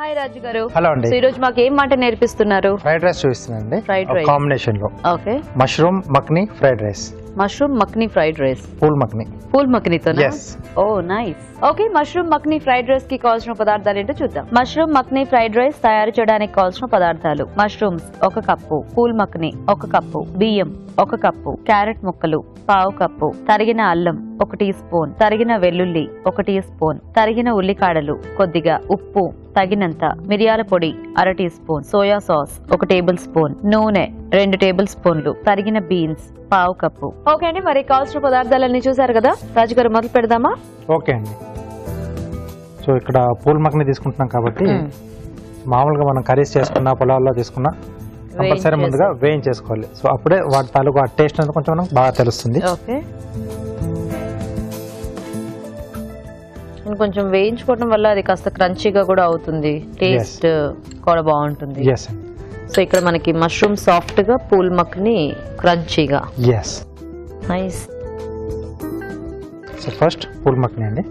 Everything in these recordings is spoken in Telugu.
హాయ్ రాజు గారు హలో అండి సో ఈ రోజు మాకు ఏం వంట నేర్పిస్తున్నారు ఫ్రైడ్ రైస్ చూపిస్తున్నానండి Fried rice. కాంబినేషన్ లో okay mushroom makhana fried rice mushroom makhana fried rice phool makhana phool మక్నీతో Yes. Oh nice okay mushroom makhana fried rice కి కావాల్సిన పదార్థాలు ఏంటో చూద్దాం మష్రూమ్ మక్ని ఫ్రైడ్ రైస్ తయారు చేయడానికి కావాల్సిన పదార్థాలు మష్రూమ్స్ ఒక కప్పు పూల్ మక్ని ఒక కప్పు బియ్యం ఒక కప్పు క్యారెట్ ముక్కలు పావు కప్పు తరిగిన అల్లం ఒక టీ స్పూన్ తరిగిన వెల్లుల్లి ఒక టీ స్పూన్ తరిగిన ఉల్లికాడలు కొద్దిగా ఉప్పు తగినంత మిరియాల పొడి అర టీ స్పూన్ సోయా సాస్ ఒక టేబుల్ స్పూన్ నూనె రెండు టేబుల్ స్పూన్లు తరిగిన బీన్స్ పావు కప్పు ఓకే అండి మరి కావాల్సిన పదార్థాలన్నీ చూసారు కదా రాజుగారు మొదలు పెడదామా ఓకే అండి సో ఇక్కడ పూల్ మక్ని తీసుకుంటున్నాం కాబట్టి మ్మ్. మామూలుగా మనం కర్రీస్ చేసుకున్న పొలాల్లో తీసుకున్న కంపల్సరీ ముందుగా వేయించేసుకోవాలి సో అప్పుడే వాటి తాలూకు ఆ టేస్ట్ అనేది కొంచెం మనకు బాగా తెలుస్తుంది ఓకే కొంచెం వేయించుకోవడం వల్ల అది కాస్త క్రంచీగా కూడా అవుతుంది టేస్ట్ కూడా బాగుంటుంది ఎస్ అండి సో ఇక్కడ మనకి మష్రూమ్ సాఫ్ట్ గా పూల్ మక్ని క్రంచీగా yes nice so first phool makhana అండి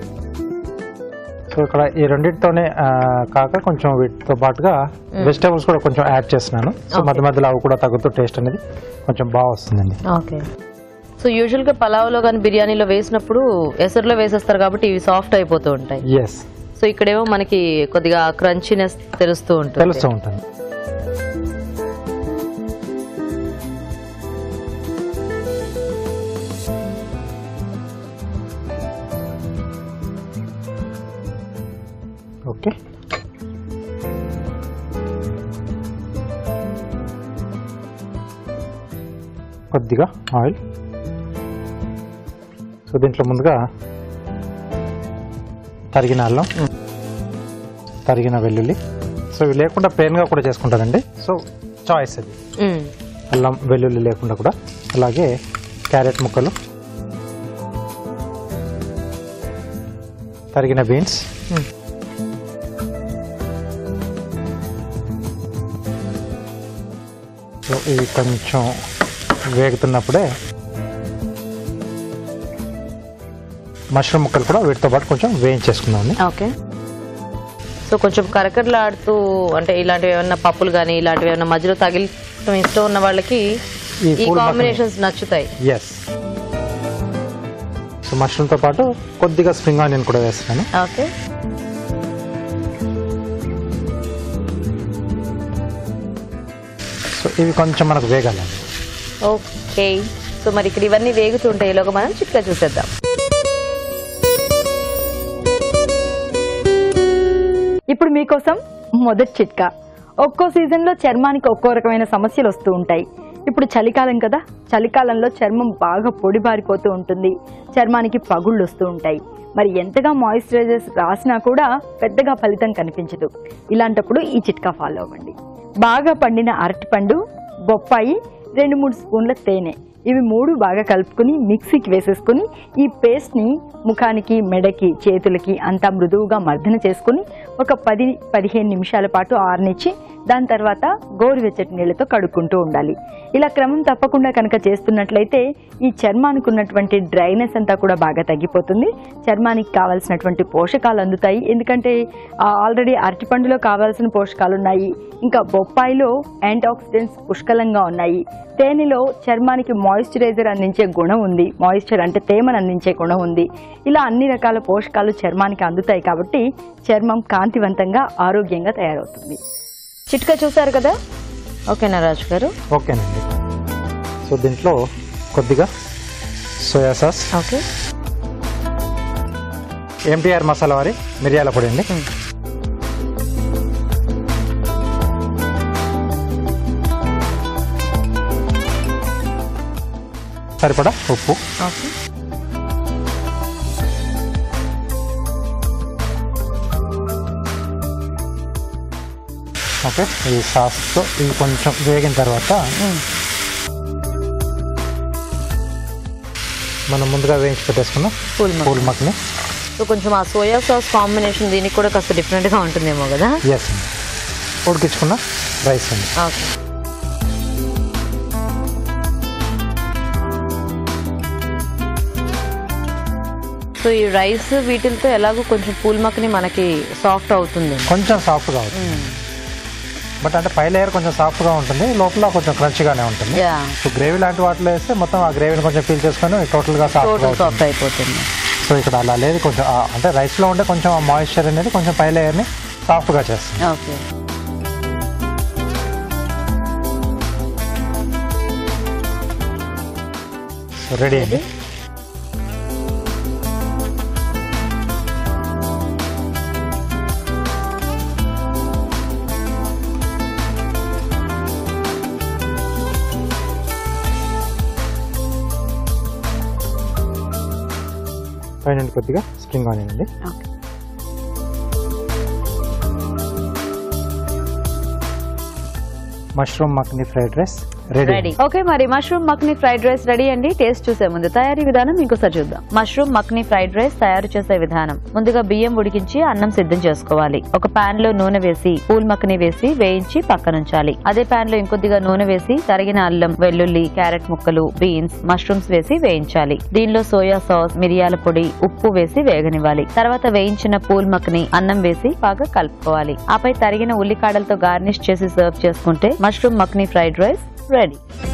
సో ఇక్కడ ఈ రెండింటితోనే ఆ, కాక కొంచెం వీటితో పాటుగా వెజిటేబుల్స్ కూడా కొంచెం యాడ్ చేస్తున్నాను సో Okay. మధ్య మధ్యలో అవి కూడా తగ్గుతూ టేస్ట్ అనేది కొంచెం బాగా వస్తుందండి ఓకే సో యూజువల్ గా పలావ్లో కానీ బిర్యానీలో వేసినప్పుడు ఎసరులో వేసేస్తారు కాబట్టి ఇవి సాఫ్ట్ అయిపోతూ ఉంటాయి ఎస్ సో ఇక్కడేమో మనకి కొద్దిగా క్రంచీనెస్ తెలుస్తూ ఉంటుంది తెలుస్తూ ఉంటుంది ఓకే కొద్దిగా ఆయిల్ సో దీంట్లో ముందుగా తరిగిన అల్లం తరిగిన వెల్లుల్లి సో ఇవి లేకుండా ప్లెయిన్గా కూడా చేసుకుంటారండి సో చాయిస్ అది మ్మ్. అల్లం వెల్లుల్లి లేకుండా కూడా అలాగే క్యారెట్ ముక్కలు తరిగిన బీన్స్ మ్మ్. సో ఇవి కొంచెం వేగుతున్నప్పుడే మష్రూమ్ ముక్కలు కూడా వీటితో పాటు కొంచెం వేయించేసుకుందామండి ఓకే సో కొంచెం కరకరలాడుతూ అంటే ఇలాంటివి ఏమన్నా పప్పులు కానీ ఇలాంటివి ఏమన్నా మధ్యలో తగిలిటం ఇష్టం ఉన్న వాళ్ళకి ఈ ఈ పూల్ మక్కని. కాంబినేషన్స్ నచ్చుతాయి ఎస్ సో మష్రూమ్తో పాటు కొద్దిగా స్ప్రింగ్ ఆనియన్ కూడా వేస్తున్నాను ఓకే సో ఇవి కొంచెం మనకు వేగాలండి ఓకే సో మరి ఇక్కడ ఇవన్నీ వేగుతుంటాయి ఈలోగా మనం చిట్కా చూసేద్దాం ఇప్పుడు మీకోసం మొదటి చిట్కా ఒక్కో సీజన్లో చర్మానికి ఒక్కో రకమైన సమస్యలు వస్తూ ఉంటాయి ఇప్పుడు చలికాలం కదా చలికాలంలో చర్మం బాగా పొడిబారిపోతూ ఉంటుంది చర్మానికి పగుళ్ళు వస్తూ ఉంటాయి మరి ఎంతగా మాయిశ్చరైజర్స్ రాసినా కూడా పెద్దగా ఫలితం కనిపించదు ఇలాంటప్పుడు ఈ చిట్కా ఫాలో అవ్వండి బాగా పండిన అరటిపండు బొప్పాయి రెండు మూడు స్పూన్ల తేనె ఇవి మూడు బాగా కలుపుకుని మిక్సీకి వేసేసుకుని ఈ పేస్ట్ని ముఖానికి మెడకి చేతులకి అంతా మృదువుగా మర్దన చేసుకుని ఒక పది పదిహేను నిమిషాల పాటు ఆరనిచ్చి దాని తర్వాత గోరువెచ్చటి నీళ్ళతో కడుక్కుంటూ ఉండాలి ఇలా క్రమం తప్పకుండా కనుక చేస్తున్నట్లయితే ఈ చర్మానికి ఉన్నటువంటి డ్రైనెస్ అంతా కూడా బాగా తగ్గిపోతుంది చర్మానికి కావాల్సినటువంటి పోషకాలు అందుతాయి ఎందుకంటే ఆల్రెడీ అరటిపండులో కావాల్సిన పోషకాలు ఉన్నాయి ఇంకా బొప్పాయిలో యాంటీ ఆక్సిడెంట్స్ పుష్కలంగా ఉన్నాయి తేనెలో చర్మానికి మాయిశ్చరైజర్ అందించే గుణం ఉంది మాయిశ్చర్ అంటే తేమను అందించే గుణం ఉంది ఇలా అన్ని రకాల పోషకాలు చర్మానికి అందుతాయి కాబట్టి చర్మం కాంతివంతంగా ఆరోగ్యంగా తయారవుతుంది చిట్కా చూసారు కదా ఓకేనా రాజు గారు ఓకేనండి సో దీంట్లో కొద్దిగా soya sauce okay MTR masala వారి మిరియాల పొడి అండి సరిపడా ఉప్పు ఓకే ఓకే ఈ సాస్తో ఇవి కొంచెం వేగిన తర్వాత మనం ముందుగా వేయించి పెట్టేసుకున్న పూల్ మక్. పూల్ మక్ని సో కొంచెం ఆ సోయా సాస్ కాంబినేషన్ దీనికి కూడా కాస్త డిఫరెంట్గా ఉంటుందేమో కదా ఎస్ అండి ఉడికించుకున్న రైస్ అండి ఓకే సో ఈ రైస్ వీటితో ఎలాగో కొంచెం పూల్ మక్కని మనకి సాఫ్ట్ అవుతుంది కొంచెం సాఫ్ట్గా అవుతుంది బట్ అంటే పై లేయర్ కొంచెం సాఫ్ట్గా ఉంటుంది లోపల కొంచెం క్రంచిగానే ఉంటుంది యా సో గ్రేవీ లాంటి వాటిలో వేస్తే మొత్తం ఆ గ్రేవీని కొంచెం ఫీల్ చేసుకొని టోటల్గా సాఫ్ట్గా టోటల్ అవుతుంది సాఫ్ట్ అయిపోతుంది సో ఇక్కడ అలా లేదు కొంచెం ఆ, అంటే రైస్లో ఉండే కొంచెం ఆ మాయిశ్చర్ అనేది కొంచెం పై లేయర్ని సాఫ్ట్గా చేస్తుంది ఓకే సో రెడీ అండి పైన కొద్దిగా స్ప్రింగ్ ఆనియన్ అండి okay mushroom makhana fried rice ready ready okay మరి mushroom makhana fried rice ready అండి టేస్ట్ చూసే ముందు తయారీ విధానం ఇంకోసారి చూద్దాం మష్రూమ్ మక్ని ఫ్రైడ్ రైస్ తయారు చేసే విధానం ముందుగా బియ్యం ఉడికించి అన్నం సిద్ధం చేసుకోవాలి ఒక పాన్ లో నూనె వేసి పూల్ మక్ని వేసి వేయించి పక్కనుంచాలి అదే పాన్ లో ఇంకొద్దిగా నూనె వేసి తరిగిన అల్లం వెల్లుల్లి క్యారెట్ ముక్కలు బీన్స్ మష్రూమ్స్ వేసి వేయించాలి దీనిలో సోయా సాస్ మిరియాల పొడి ఉప్పు వేసి వేగనివ్వాలి తర్వాత వేయించిన పూల్ మక్ని అన్నం వేసి బాగా కలుపుకోవాలి ఆపై తరిగిన ఉల్లికాడలతో గార్నిష్ చేసి సర్వ్ చేసుకుంటే mushroom makhana fried rice ready